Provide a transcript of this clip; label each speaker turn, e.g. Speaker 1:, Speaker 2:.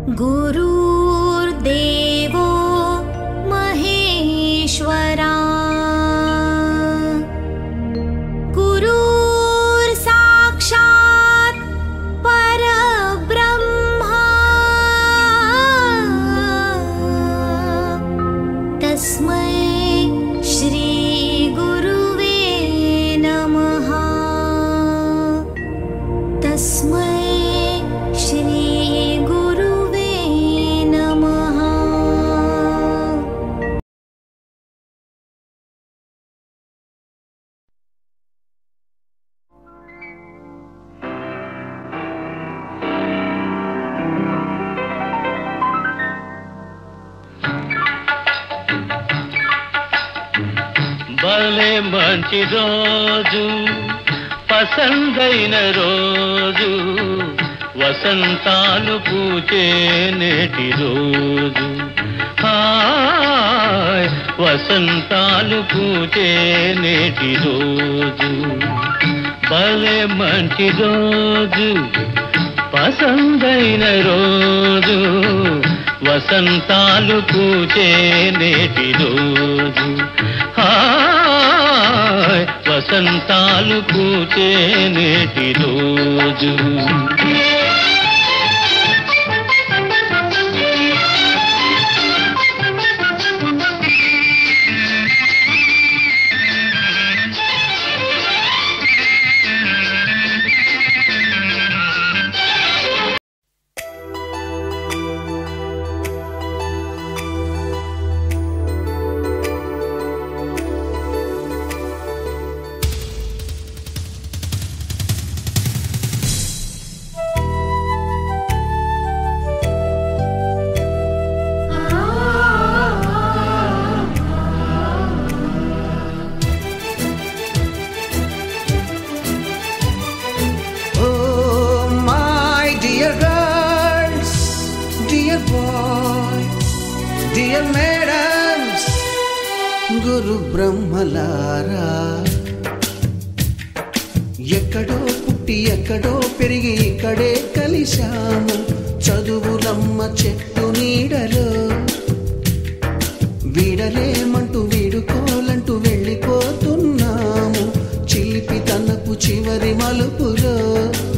Speaker 1: गुरुर्देवो महेश्वरा गुरुर्साक्षात् परब्रह्मा तस्मै श्रीगुरुवे नमः तस्मै श्रीगुरुवे नमः
Speaker 2: భలే మంచి రోజు పసందైన రోజు వసంతాలు పూచే నేటి రోజు హాయ్ వసంతాలు పూచే నేటి రోజు భలే మంచి రోజు పసందైన రోజు వసంతాలు పూచే నేటి రోజు హాయ్ వసంతాలు పూచే నేటి రోజు
Speaker 3: Oh, my dear girls, dear boys, dear madams, గురు బ్రహ్మలారా ఎక్కడో పుట్టి ఎక్కడో పెరిగి ఇక్కడే కలిశాము చదువులమ్మ చెట్టు నీడలో వీడలేమంటూ వీడుకోలంటూ వెళ్ళిపోతున్నాము చిలిపి తనపు చివరి మలుపులో